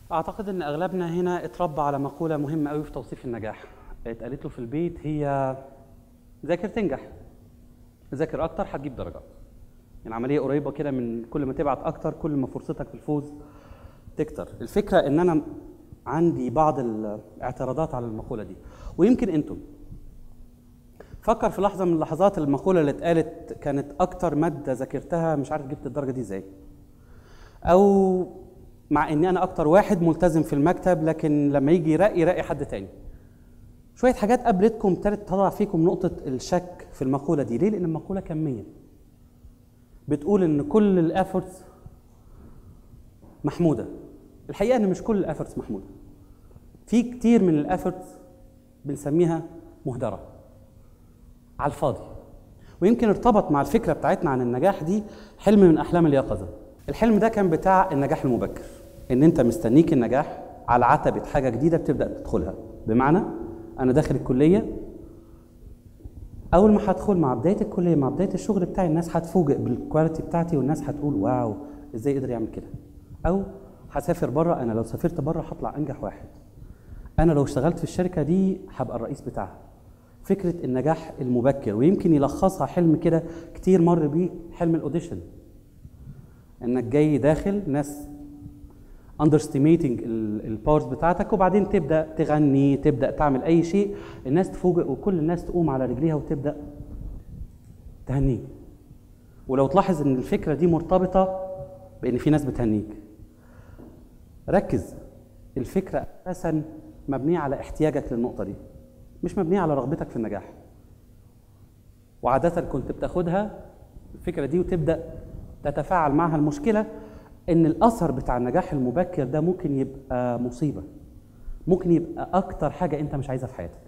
اعتقد ان اغلبنا هنا اتربى على مقوله مهمه قوي في توصيف النجاح اتقالت له في البيت هي ذاكر تنجح ذاكر اكتر هتجيب درجات يعني عمليه قريبه كده من كل ما تبعت اكتر كل ما فرصتك في الفوز تكتر الفكره ان انا عندي بعض الاعتراضات على المقوله دي ويمكن انتم فكر في لحظه من اللحظات المقوله اللي اتقالت كانت اكتر ماده ذاكرتها مش عارف جبت الدرجه دي ازاي او مع اني انا اكتر واحد ملتزم في المكتب لكن لما يجي يراقي يراقي حد تاني شويه حاجات قابلتكم ابتدت تضع فيكم نقطه الشك في المقوله دي ليه لان المقوله كميه بتقول ان كل الافورتس محموده الحقيقه ان مش كل الافورتس محموده في كتير من الافورتس بنسميها مهدره على الفاضي ويمكن ارتبط مع الفكره بتاعتنا عن النجاح دي حلم من احلام اليقظه الحلم ده كان بتاع النجاح المبكر ان انت مستنيك النجاح على عتبه حاجه جديده بتبدا تدخلها بمعنى انا داخل الكليه اول ما هدخل مع بدايه الكليه مع بدايه الشغل بتاعي الناس هتفوجئ بالكواليتي بتاعتي والناس هتقول واو ازاي قدر يعمل كده او هسافر بره انا لو سافرت بره هطلع انجح واحد انا لو اشتغلت في الشركه دي هبقى الرئيس بتاعها فكره النجاح المبكر ويمكن يلخصها حلم كده كتير مر بيه حلم الاوديشن انك جاي داخل ناس اندرستيميتنج الباورز بتاعتك وبعدين تبدا تغني تبدا تعمل اي شيء الناس تفوجئ وكل الناس تقوم على رجليها وتبدا تهنيك ولو تلاحظ ان الفكره دي مرتبطه بان في ناس بتهنيك ركز الفكره اساسا مبنيه على احتياجك للنقطه دي مش مبنيه على رغبتك في النجاح وعاده كنت بتاخدها الفكره دي وتبدا تتفاعل معها المشكله ان الاثر بتاع النجاح المبكر ده ممكن يبقى مصيبه ممكن يبقى اكتر حاجه انت مش عايزها في حياتك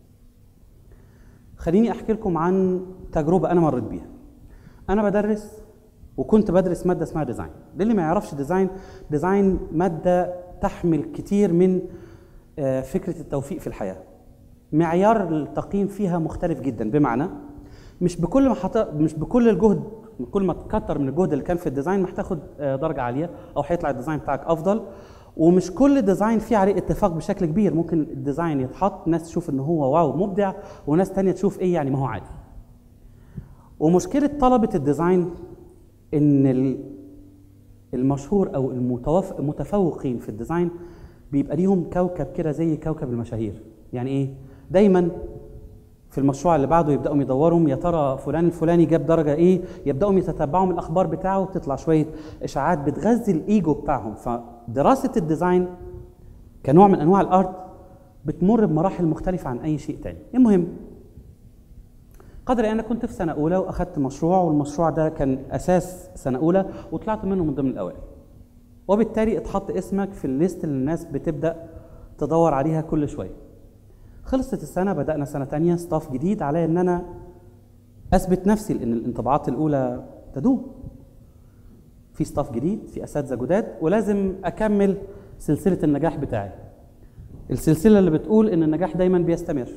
خليني احكي لكم عن تجربه انا مريت بيها انا بدرس وكنت بدرس ماده اسمها ديزاين للي ما يعرفش ديزاين ديزاين ماده تحمل كتير من فكره التوفيق في الحياه معيار التقييم فيها مختلف جدا بمعنى مش بكل ما حط... مش بكل الجهد كل ما تكتر من الجهد اللي كان في الديزاين ما هتاخد درجه عاليه او هيطلع الديزاين بتاعك افضل ومش كل ديزاين فيه عليه اتفاق بشكل كبير ممكن الديزاين يتحط ناس تشوف ان هو واو مبدع وناس تانية تشوف ايه يعني ما هو عادي ومشكله طلبه الديزاين ان المشهور او المتفوقين في الديزاين بيبقى ليهم كوكب كده زي كوكب المشاهير يعني ايه دايما في المشروع اللي بعده يبداوا يدوروا يا ترى فلان الفلاني جاب درجه ايه يبداوا يتتبعوا من الاخبار بتاعه وتطلع شويه اشاعات بتغذي الايجو بتاعهم فدراسه الديزاين كنوع من انواع الارت بتمر بمراحل مختلفه عن اي شيء تاني المهم قدر انا كنت في سنه اولى واخدت مشروع والمشروع ده كان اساس سنه اولى وطلعت منه من ضمن الاوائل وبالتالي اتحط اسمك في الليست اللي الناس بتبدا تدور عليها كل شويه خلصت السنه بدانا سنه تانية ستاف جديد على ان انا اثبت نفسي لان الانطباعات الاولى تدوم في ستاف جديد في اساتذه جداد ولازم اكمل سلسله النجاح بتاعي السلسله اللي بتقول ان النجاح دايما بيستمر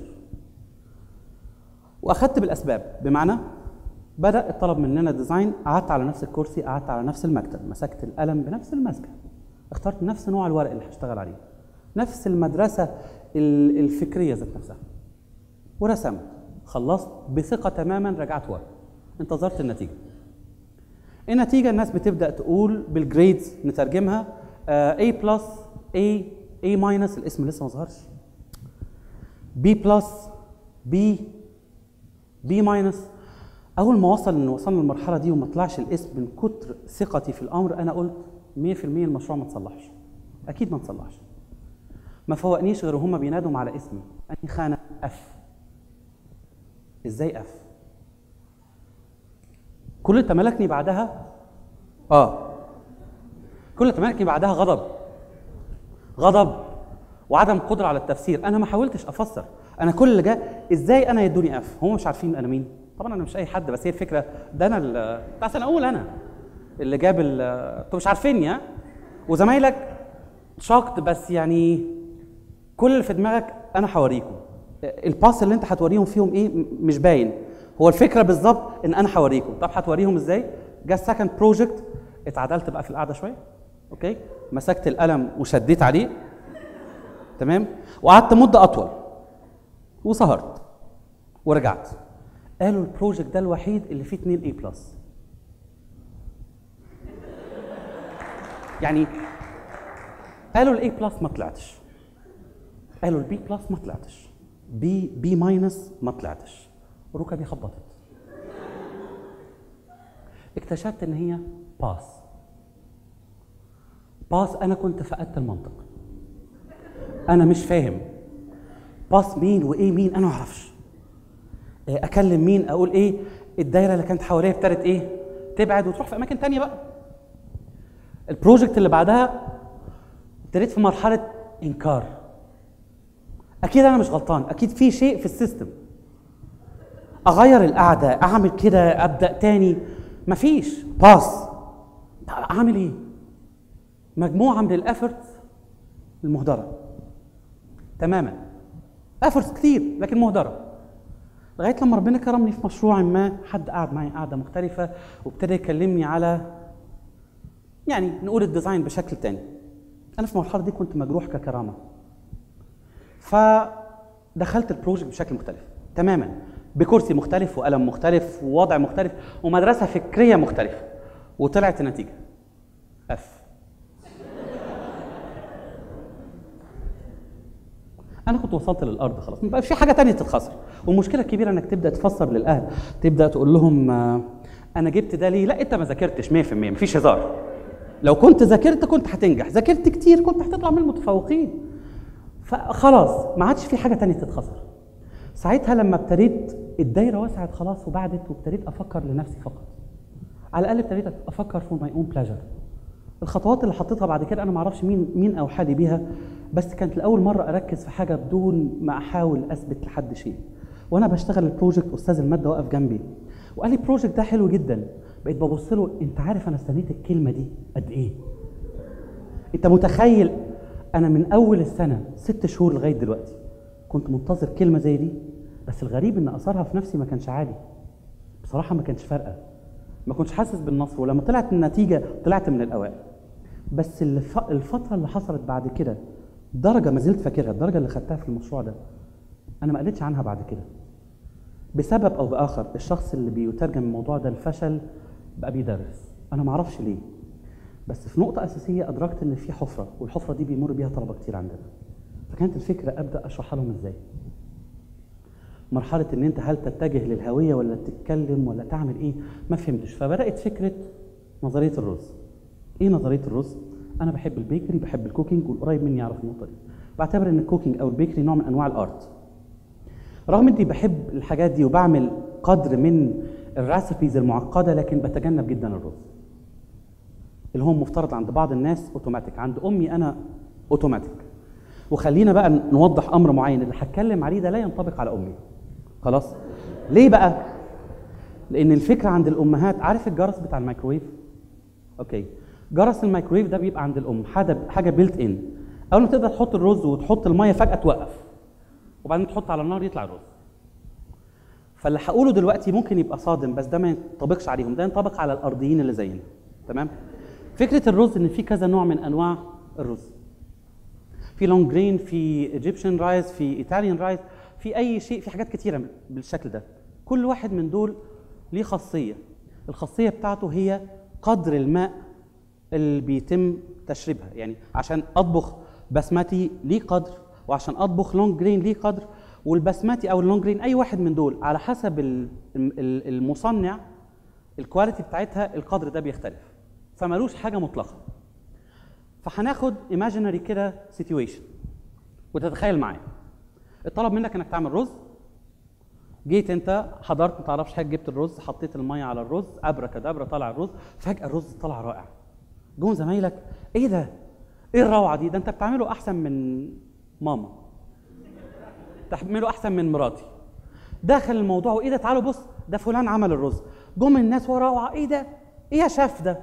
واخدت بالاسباب بمعنى بدا الطلب مننا ديزاين قعدت على نفس الكرسي قعدت على نفس المكتب مسكت القلم بنفس المسكه اخترت نفس نوع الورق اللي هشتغل عليه نفس المدرسه الفكريه ذات نفسها ورسمت خلصت بثقه تماما رجعت ورا انتظرت النتيجه النتيجه الناس بتبدا تقول بالجريدز نترجمها A بلس A A ماينس الاسم لسه ما ظهرش B بلس B B ماينس اول ما وصل ان وصلنا للمرحله دي وما طلعش الاسم من كتر ثقتي في الامر انا قلت 100% المشروع ما تصلحش اكيد ما تصلحش ما فوقنيش غير هما بينادوا على اسمي اني خانه اف ازاي اف كل اللي تملكني بعدها اه كل اللي تملكني بعدها غضب غضب وعدم قدره على التفسير انا ما حاولتش افسر انا كل اللي جاء ازاي انا يدوني اف هم مش عارفين انا مين طبعا انا مش اي حد بس هي الفكره ده انا بتاع سنه اولى انا اللي جاب انتوا مش عارفيني ها وزمايلك شاقت بس يعني كل اللي في دماغك انا هوريكم الباس اللي انت هتوريهم فيهم ايه مش باين هو الفكره بالظبط ان انا هوريكم طب هتوريهم ازاي جه السكند بروجكت اتعدلت بقى في القعده شويه اوكي مسكت القلم وشديت عليه تمام وقعدت مده اطول وسهرت ورجعت قالوا البروجكت ده الوحيد اللي فيه 2 اي بلس يعني قالوا الاي بلس ما طلعتش قالوا البي بلس ما طلعتش بي بي ماينس ما طلعتش ركبي خبطت اكتشفت ان هي باس باس انا كنت فقدت المنطق انا مش فاهم باس مين وايه مين انا ما اعرفش إيه، اكلم مين اقول ايه الدايره اللي كانت حواليا ابتدت ايه تبعد وتروح في اماكن تانية بقى البروجكت اللي بعدها ابتديت في مرحله انكار اكيد انا مش غلطان اكيد في شيء في السيستم اغير القعده اعمل كده ابدا تاني مفيش باس طب اعمل ايه مجموعه من الافورتس المهدره تماما افورتس كتير لكن مهدره لغايه لما ربنا كرمني في مشروع ما حد قعد معي قعده مختلفه وابتدى يكلمني على يعني نقول الديزاين بشكل تاني انا في المرحله دي كنت مجروح ككرامه فدخلت البروجكت بشكل مختلف تماما بكرسي مختلف وقلم مختلف ووضع مختلف ومدرسه فكريه مختلفه وطلعت النتيجه اف انا كنت وصلت للارض خلاص ما بقى في حاجه تانية تتخسر والمشكله الكبيره انك تبدا تفسر للاهل تبدا تقول لهم آه، انا جبت ده ليه لا انت ما ذاكرتش 100% مفيش هزار لو كنت ذاكرت كنت هتنجح ذاكرت كتير كنت هتطلع من المتفوقين فخلاص ما عادش في حاجه تانية تتخسر ساعتها لما ابتديت الدايره وسعت خلاص وبعدت وابتديت افكر لنفسي فقط على الاقل ابتديت افكر فور ماي اون بلاجر الخطوات اللي حطيتها بعد كده انا ما اعرفش مين مين اوحى لي بيها بس كانت لاول مره اركز في حاجه بدون ما احاول اثبت لحد شيء وانا بشتغل البروجكت استاذ الماده واقف جنبي وقال لي البروجكت ده حلو جدا بقيت ببص له انت عارف انا استنيت الكلمه دي قد ايه انت متخيل انا من اول السنه ست شهور لغايه دلوقتي كنت منتظر كلمه زي دي بس الغريب ان اثرها في نفسي ما كانش عالي بصراحه ما كانش فارقه ما كنتش حاسس بالنصر ولما طلعت النتيجه طلعت من الاوائل بس الف- الفتره اللي حصلت بعد كده درجه ما زلت فاكرها الدرجه اللي خدتها في المشروع ده انا ما قلتش عنها بعد كده بسبب او باخر الشخص اللي بيترجم الموضوع ده الفشل بقى بيدرس انا ما اعرفش ليه بس في نقطه اساسيه ادركت ان في حفره والحفره دي بيمر بيها طلبه كتير عندنا فكانت الفكره ابدا اشرحها لهم ازاي مرحله ان انت هل تتجه للهويه ولا تتكلم ولا تعمل ايه ما فهمتش فبدات فكره نظريه الرز ايه نظريه الرز انا بحب البيكري بحب الكوكينج والقريب مني يعرف النقطه دي بعتبر ان الكوكينج او البيكري نوع من انواع الارت رغم اني بحب الحاجات دي وبعمل قدر من الريسبيز المعقده لكن بتجنب جدا الرز اللي هو مفترض عند بعض الناس اوتوماتيك عند امي انا اوتوماتيك وخلينا بقى نوضح امر معين اللي هتكلم عليه ده لا ينطبق على امي خلاص ليه بقى لان الفكره عند الامهات عارف الجرس بتاع الميكرويف اوكي جرس الميكرويف ده بيبقى عند الام حاجه حاجه بيلت ان اول ما تقدر تحط الرز وتحط الميه فجاه توقف وبعدين تحط على النار يطلع الرز فاللي هقوله دلوقتي ممكن يبقى صادم بس ده ما ينطبقش عليهم ده ينطبق على الارضيين اللي زينا تمام فكره الرز ان في كذا نوع من انواع الرز في لونج جرين في ايجيبشن رايز في ايطاليان رايز في اي شيء في حاجات كتيره بالشكل ده كل واحد من دول ليه خاصيه الخاصيه بتاعته هي قدر الماء اللي بيتم تشريبها يعني عشان اطبخ بسمتي ليه قدر وعشان اطبخ لونج جرين ليه قدر والبسمتي او اللونج جرين اي واحد من دول على حسب ال- ال- المصنع الكواليتي بتاعتها القدر ده بيختلف فمالوش حاجه مطلقه فهناخد ايماجينري كده سيتويشن وتتخيل معايا الطلب منك انك تعمل رز جيت انت حضرت ما تعرفش حاجه جبت الرز حطيت الميه على الرز ابرا كدابرا طلع الرز فجاه الرز طلع رائع جم زمايلك ايه ده ايه الروعه دي ده انت بتعمله احسن من ماما تعمله احسن من مراتي داخل الموضوع وايه ده تعالوا بص ده فلان عمل الرز جم الناس وروعه ايه ده ايه يا شاف ده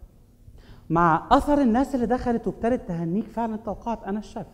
مع اثر الناس اللي دخلت وابتدت تهنيك فعلا توقعت انا الشيف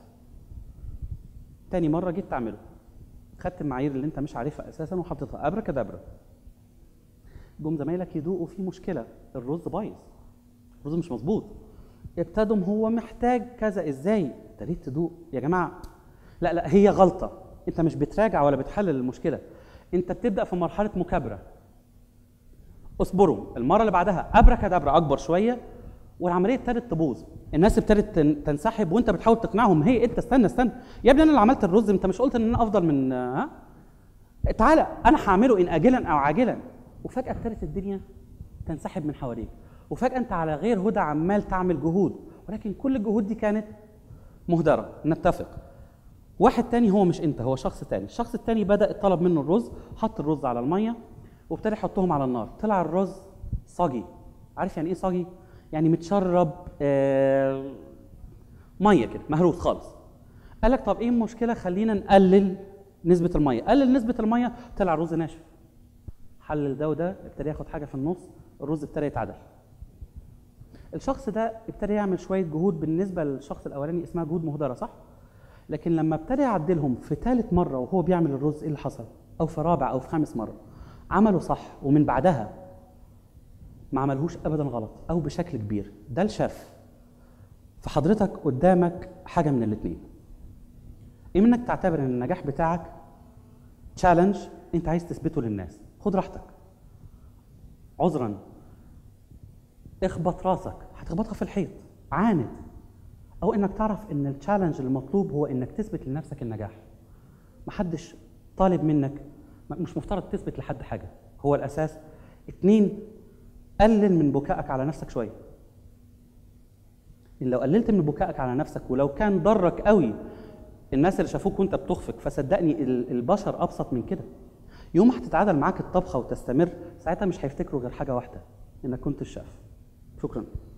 تاني مره جيت تعمله خدت المعايير اللي انت مش عارفها اساسا وحطيتها ابرا كدابرا جم زمايلك يدوقوا في مشكله الرز بايظ الرز مش مظبوط ابتدوا هو محتاج كذا ازاي ابتديت تدوق يا جماعه لا لا هي غلطه انت مش بتراجع ولا بتحلل المشكله انت بتبدا في مرحله مكابره اصبروا المره اللي بعدها ابركادابرا اكبر شويه والعمليه ابتدت تبوظ الناس ابتدت تن- تنسحب وانت بتحاول تقنعهم هي انت استنى استنى يا ابني انا اللي عملت الرز انت مش قلت ان انا افضل من ها تعالى انا هعمله ان اجلا او عاجلا وفجاه ابتدت الدنيا تنسحب من حواليك وفجاه انت على غير هدى عمال تعمل جهود ولكن كل الجهود دي كانت مهدره نتفق واحد تاني هو مش انت هو شخص تاني الشخص التاني بدا طلب منه الرز حط الرز على الميه وابتدى يحطهم على النار طلع الرز صاجي عارف يعني ايه صاجي يعني متشرب آه ميه كده مهروس خالص قال لك طب ايه المشكله خلينا نقلل نسبه الميه قلل نسبه الميه طلع الرز ناشف حلل ده وده ابتدى ياخد حاجه في النص الرز ابتدى يتعدل الشخص ده ابتدى يعمل شويه جهود بالنسبه للشخص الاولاني اسمها جهود مهدره صح لكن لما ابتدى يعدلهم في ثالث مره وهو بيعمل الرز ايه اللي حصل او في رابع او في خامس مره عملوا صح ومن بعدها ما عملهوش ابدا غلط او بشكل كبير ده الشيف فحضرتك قدامك حاجه من الاثنين اما انك تعتبر ان النجاح بتاعك تشالنج انت عايز تثبته للناس خد راحتك عذرا اخبط راسك هتخبطها في الحيط عاند او انك تعرف ان التشالنج المطلوب هو انك تثبت لنفسك النجاح محدش طالب منك م- مش مفترض تثبت لحد حاجه هو الاساس اتنين قلل من بكائك على نفسك شويه إن لو قللت من بكائك على نفسك ولو كان ضرك قوي الناس اللي شافوك وانت بتخفق فصدقني ال- البشر ابسط من كده يوم ما هتتعادل معاك الطبخه وتستمر ساعتها مش هيفتكروا غير حاجه واحده انك كنت الشيف شكرا